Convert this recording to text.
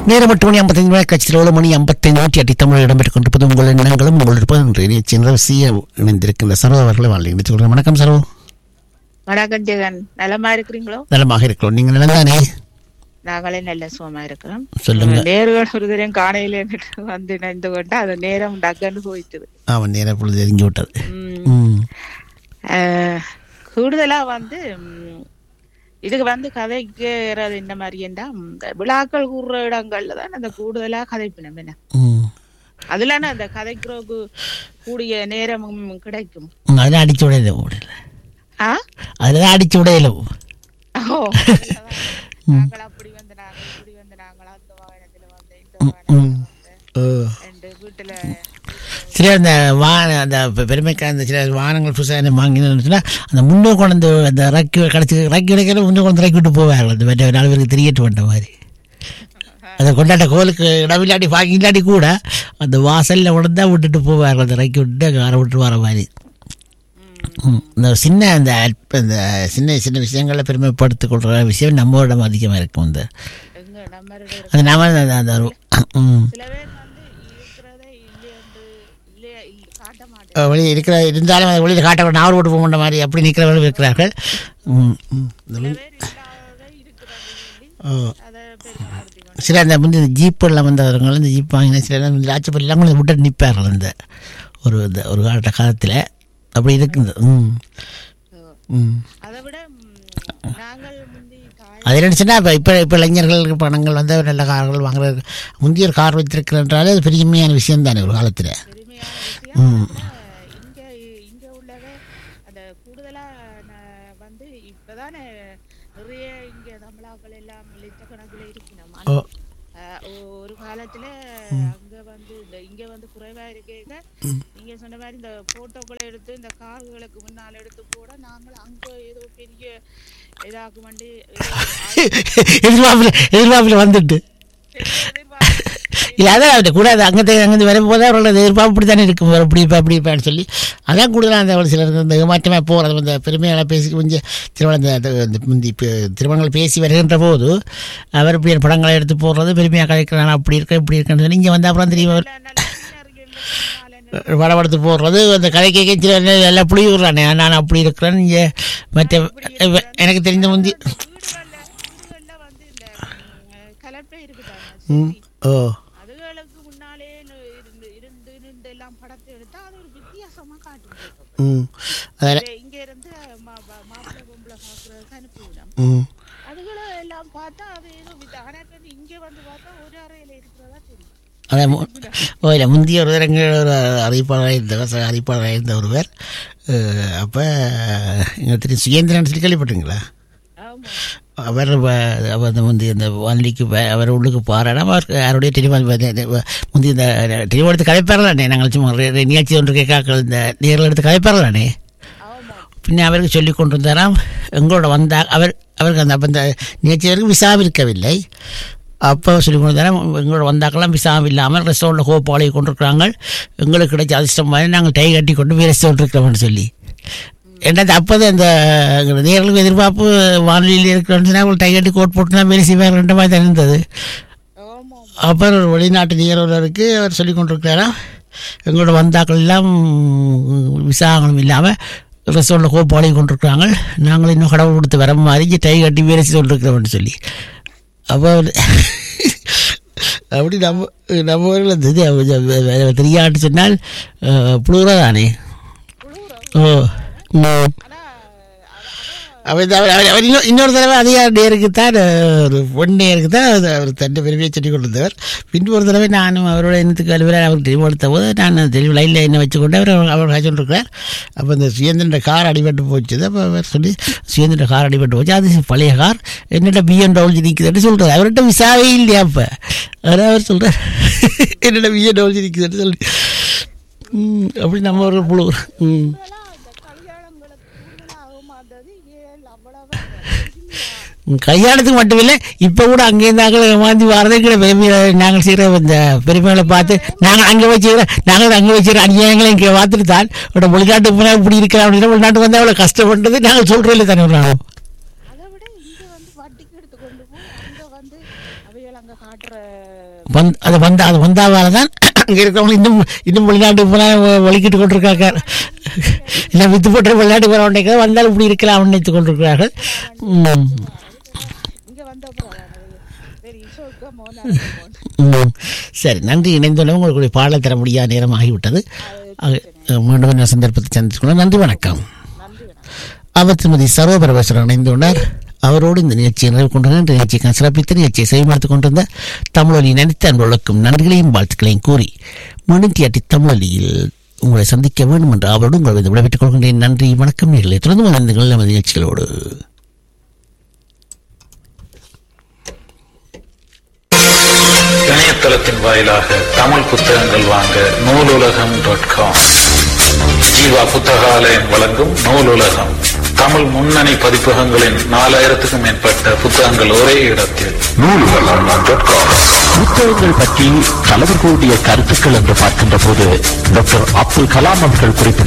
நேரம் எட்டு மணி ஐம்பத்தைந்து மணி கட்சியில் ஏழு மணி ஐம்பத்தைந்து நூற்றி எட்டு தமிழ் இடம்பெற்றுக் கொண்டிருப்பது உங்கள் எண்ணங்களும் உங்கள் இருப்பது சின்ன விஷயம் இணைந்திருக்கின்ற சரோ அவர்களை வாழ்க்கை நினைத்துக் வணக்கம் சரோ வணக்கம் ஜெகன் நலமா இருக்கிறீங்களோ நலமாக இருக்கிறோம் நீங்கள் நிலந்தானே நாங்களே நல்ல சுகமா இருக்கிறோம் சொல்லுங்க நேர்கள் ஒரு தரம் காணையில வந்து இணைந்து கொண்டு அது நேரம் டக்குன்னு போயிட்டுது அவன் நேரம் பொழுது எரிஞ்சு விட்டது உம், ம் அஹ், கூடுதலா வந்து உம், இதுக்கு வந்து கதைக்கிறது என்ன மாதிரி என்றா இந்த விழாக்கள் கூறுற இடங்கள்ல தான் அந்த கூடுதலா கதைப்பினம் என்ன ம் அதுல அந்த கதைக்கிறோக்கு கூடிய நேரமும் கிடைக்கும் அதெல்லாம் அடிச்சு விடையில முடியல ஆ அதெல்லாம் அடிச்சு விடையில ஓ, நாங்கள் அப்படி வந்து நாங்கள் இப்படி வந்து நாங்கள் அந்த வாகனத்துல வந்து இந்த வாகனத்துல ம் வந்து ஓ ரெண்டு வீட்டுல சில அந்த வான அந்த பெ- பெருமைக்கு அந்த சில வானங்கள் புதுசாக வாங்கினா அந்த முன்னே கொண்டு வந்து அந்த ரக்கி கிடச்சி ரக்கி கிடைக்கிற முன்னே கொண்டு ரக்கி விட்டு போவாங்க அந்த மற்ற நாலு பேருக்கு தெரியட்டு வந்த மாதிரி அதை கொண்டாட்ட கோலுக்கு இடமில்லாட்டி பாக்கி இல்லாட்டி கூட அந்த வாசலில் உடந்தா விட்டுட்டு போவாங்க அந்த ரக்கி விட்டு காரை விட்டு வர மாதிரி ம். இந்த சின்ன அந்த அற்ப- இந்த சின்ன சின்ன விஷயங்களை பெருமைப்படுத்திக் கொள்கிற விஷயம் நம்மளோட அதிகமாக இருக்கும் அந்த எங்க நம்ம அந்த நாம அந்த அந்த ம் சில பேர் வந்து இருக்கிறதே இல்லை என்று இல்லையா இல்ல- காட்ட மாட்டேன் வெளியே இருக்கிற இருந்தாலும் அதை வெளியில் காட்ட நாவல் போட்டு போக மாட்ட மாதிரி அப்படி நிற்கிறவர்கள் இருக்கிறார்கள் ம், ம். இந்த சில முன்- பேர் இல்லாததை இருக்கிறது சொல்லி ஓ. அதை பெருமைப்படுத்தி கொண்டு சில அந்த முந்தி இந்த ஜீப்பெல்லாம் வந்தவர்கள் இந்த ஜீப் வாங்கின சில எல்லாம் இந்த லாச்சப்பள்ளிலாம் கூட விட்டு நிற்பார்கள் இந்த ஒரு இந்த ஒரு காலட்ட காலத்தில் அப்படி இருக்குது ம் ம் அதை விட ம், நாங்கள் முந்தி தாய் அது என்னச்சுன்னா இப்போ இப்போ இப்போ இளைஞர்களுக்கு பணங்கள் வந்து நல்ல கார்கள் வாங்குறது முந்தைய ஒரு கார் வைத்திருக்கிறன்றாலே அது பெருமையான விஷயம் தானே ஒரு காலத்தில் பெருமையான விஷயம் அதுல இங்க இங்க உள்ளவே அந்த கூடுதலா ந- வந்து இப்பதானே நிறைய இங்க தமிழாக்கள் எல்லாம் லட்சக்கணக்கில் இருக்கணும் ஓ அஹ் ஒரு காலத்துல அங்க வந்து இந்த இங்க வந்து குறைவா இருக்கேங்க நீங்க சொன்ன மாதிரி இந்த போட்டோக்களை எடுத்து இந்த கார்களுக்கு முன்னால எடுத்து போட நாங்கள் அங்க ஏதோ பெரிய இதாக்கு வேண்டி எதிர்பார்ப்பில் எதிர்பார்ப்பில் வந்துட்டு இல்லை அதான் அப்படி கூடாது அங்கே அங்கேருந்து வரும்போது அவர்களோட எதிர்பார்ப்பு இப்படி தானே இருக்கும் வேறு இப்படி இப்போ அப்படி இருப்பான்னு சொல்லி அதான் கூடுதலாக அந்த ஒரு சிலருக்கு இந்த ஏமாற்றமாக போகிறது அந்த பெருமையால பேசி கொஞ்சம் திருமணம் இந்த- இந்த- இந்த முந்தி இப்போ திருமணங்கள் பேசி வருகின்ற போது அவர் இப்படி படங்களை எடுத்து போடுறது பெருமையாக கழிக்கிறான் அப்படி இருக்க இப்படி இருக்கேன்னு சொல்லி இங்கே வந்து அப்புறம் தெரியும் படப்படுத்து போடுறது அந்த கதை கேட்க சில நேரம் எல்லாம் புளி விடுறானே நான் அப்படி இருக்கிறேன் இங்கே மற்ற எனக்கு தெரிஞ்ச முந்தி வீடுகள்ல வந்து இந்த ம், கலப்பை இருக்குதாங்க ம் ஓ அதுகளுக்கு முன்னாலே நு- இருந்து இருந்து நின்று எல்லாம் படத்தை எடுத்தா அது ஒரு வித்தியாசமா காட்டும் ம் அதில் இங்க- இங்க இருந்து மா- மா- மாப்பிள்ளை பொம்பளை பாக்குறதுக்கு அனுப்பிவிடும் ம் அதுகளை எல்லாம் பார்த்தா அது ஏதோ வித்த- ஆனா இப்ப இங்க வந்து பார்த்தா ஒரு அறையில இருக்கிறதா தெரியும் அதான் மு- ஓ இல்லை முந்தைய ஒரு தரங்க ஒரு அறிவிப்பாளராக இருந்தவர் சக அறிவிப்பாளராக இருந்த ஒருவர் அப்போ எங்கள் திரு சுயேந்திரன் சொல்லி கேள்விப்பட்டீங்களா ஆமா அவர் வ- அவர் அந்த முந்தைய இந்த வானொலிக்கு வ- அவர் உள்ளுக்கு பாராடாம அவர் யாருடைய டெலிஃபோன் முந்தைய இந்த டெலிஃபோன் எடுத்து கலைப்பாரலானே நாங்கள் சும்மா ஒரு- ஒரு நிகழ்ச்சி ஒன்று கேட்க இந்த நேரில் எடுத்து கலைப்பாரலானே ஆமா பின்ன அவருக்கு சொல்லி கொண்டு வந்தாராம் எங்களோட வந்தா அவர் அவருக்கு அந்த அப்போ இந்த நிகழ்ச்சியருக்கு விசா இருக்கவில்லை அப்போ சொல்லி கொண்டு வந்தாராம் எங்களோட வந்தாக்கெல்லாம் விசா இல்லாமல் ரெஸ்டாரண்ட்டில் கோப்பாளை கொண்டிருக்கிறாங்க எங்களுக்கு கிடைச்ச அதிர்ஷ்டம் மாதிரி நாங்கள் டை கட்டி கொண்டு போய் ரெஸ்டாரண்ட் இருக்கிறோம்னு சொல்லி என்னது அப்போது அந்த நேர்களுக்கு எதிர்பார்ப்பு வானொலியில் இருக்கிறோம்னு அவங்க டை கட்டி கோட் போட்டுனா வேலை செய்வாங்க ரெண்டு மாதிரி தான் இருந்தது ஆமா அப்புறம் ஒரு வெளிநாட்டு நிகழ்வுகளுக்கு அவர் சொல்லி கொண்டிருக்கிறாராம் எங்களோட வந்தாக்கள் எல்லாம் விசாகனம் இல்லாமல் ரெஸ்டாரண்ட்டில் கோப்பாளையும் கொண்டிருக்கிறாங்க நாங்கள் இன்னும் கடவுள் கொடுத்து வர மாதிரி டை கட்டி வேலை செய்து கொண்டிருக்கிறோம்னு சொல்லி அப்போ அவர் அப்படி நம்ம நம்ம ஊரில் இது தெரியாட்டு சொன்னால் புழுகிறா தானே ஓ ம் ஆனா அத- அவர் அவர் அவர் அவர் இன்னொரு இன்னொரு தடவை அதிகார நேருக்கு தான் ஒரு பொன் நேருக்கு தான் அது அவர் தன்னை பெருமையை சொல்லி கொண்டிருந்தவர் பின்பு ஒரு தடவை நானும் அவரோட இனத்துக்கு அலுவலர் அவருக்கு தெளிவு கொடுத்த போது நான் தெளிவு லைனில் என்ன வச்சுக்கொண்டு அவர் அவர் சொல்லிருக்கிறார் அப்போ இந்த சுயந்திர கார் அடிபட்டு போச்சு அப்போ அவர் சொல்லி சுயந்திர கார் அடிபட்டு போச்சு அது பழைய கார் என்னிட்ட பிஎன்டபிள்யூ நிற்குதுன்னு சொல்கிறார் அவர்கிட்ட விசாவே இல்லையா அப்போ அதான் அவர் சொல்கிறார் என்னிட்ட பிஎன்டபிள்யூ நிற்குதுன்னு சொல்லி ம், அப்படி நம்ம ஒரு புழு ம் கூடுதலா இந்த கல்யாணங்களுக்கு கூடுதலா ஆகுமா இருந்தது ஏன் அவ்வளவு பெருமையா கல்யாணத்துக்கு மட்டும் இல்லை இப்போ கூட அங்கேருந்து ஏமாந்தி வரதே கூட பெருமையை நாங்கள் செய்கிற இந்த பெருமைகளை பார்த்து நாங்கள் அங்கே வச்சுக்கிற நாங்கள் அங்கே வச்சுக்கிற அநியாயங்களை இங்கே பார்த்துட்டு தான் உங்களோட வெளிநாட்டுக்கு போனால் இப்படி இருக்கிற அப்படின்னா வெளிநாட்டு வந்து அவ்வளோ கஷ்டப்பட்டது நாங்கள் சொல்கிறோம் இல்லை தானே ஒரு நாளும் அதை விட இங்க வந்து வட்டிக்கு எடுத்து கொண்டு போய் அங்க வந்து அவைகள் அங்க காட்டுற வந் அது வந்த அது வந்தாவால தான் அங்கே இருக்கவங்க இன்னும் இன்னும் வெளிநாட்டுக்கு போனால் வலிக்கிட்டு கொண்டிருக்காங்க இல்லை வித்து போட்டு வெளிநாட்டுக்கு போகிற உடனே வந்தாலும் இப்படி இருக்கலாம் நினைத்து கொண்டிருக்கிறார்கள் ம். இங்க வந்த அப்புறம் வெரி சோக்கம் மோன ம். சரி நன்றி இணைந்துள்ள உங்களுக்கு பாடல் தர முடியாத நேரம் ஆகிவிட்டது அது, மீண்டும் இன்னொரு சந்தர்ப்பத்தை சந்தித்துக்கொள்ள நன்றி வணக்கம் நன்றி வணக்கம் அவர் திருமதி சர்வபரமேஸ்வரன் இணைந்துள்ளார் அவரோடு இந்த நிகழ்ச்சியை நிறைவு கொண்டு இந்த நிகழ்ச்சிக்கு சிறப்பித்த நிகழ்ச்சியை செய்யமார்த்துக் கொண்டிருந்த தமிழொலி நினைத்த அன்பர்களுக்கும் நன்றிகளையும் வாழ்த்துக்களையும் கூறி மணித்தியாட்டி தமிழொலியில் உங்களை சந்திக்க வேண்டும் என்று அவரோடு உங்களை விடைபெற்றுக் கொள்கின்றேன் நன்றி வணக்கம் நேர்களை தொடர்ந்து வந்திருங்கள் நமது நிகழ்ச்சிகளோடு இணையதளத்தின் வாயிலாக தமிழ் புத்தகங்கள் வாங்க நூலுலகம் டாட் காம் ஜீவா புத்தகாலயம் வழங்கும் நூலுலகம் தமிழ் முன்னணி பதிப்பகங்களின் நாலாயிரத்துக்கும் மேற்பட்ட புத்தகங்கள் ஒரே இடத்தில் புத்தகங்கள் பற்றி தலைவர்களுடைய கருத்துக்கள் என்று பார்க்கின்ற போது டாக்டர் அப்துல் கலாம் அவர்கள் குறிப்பிட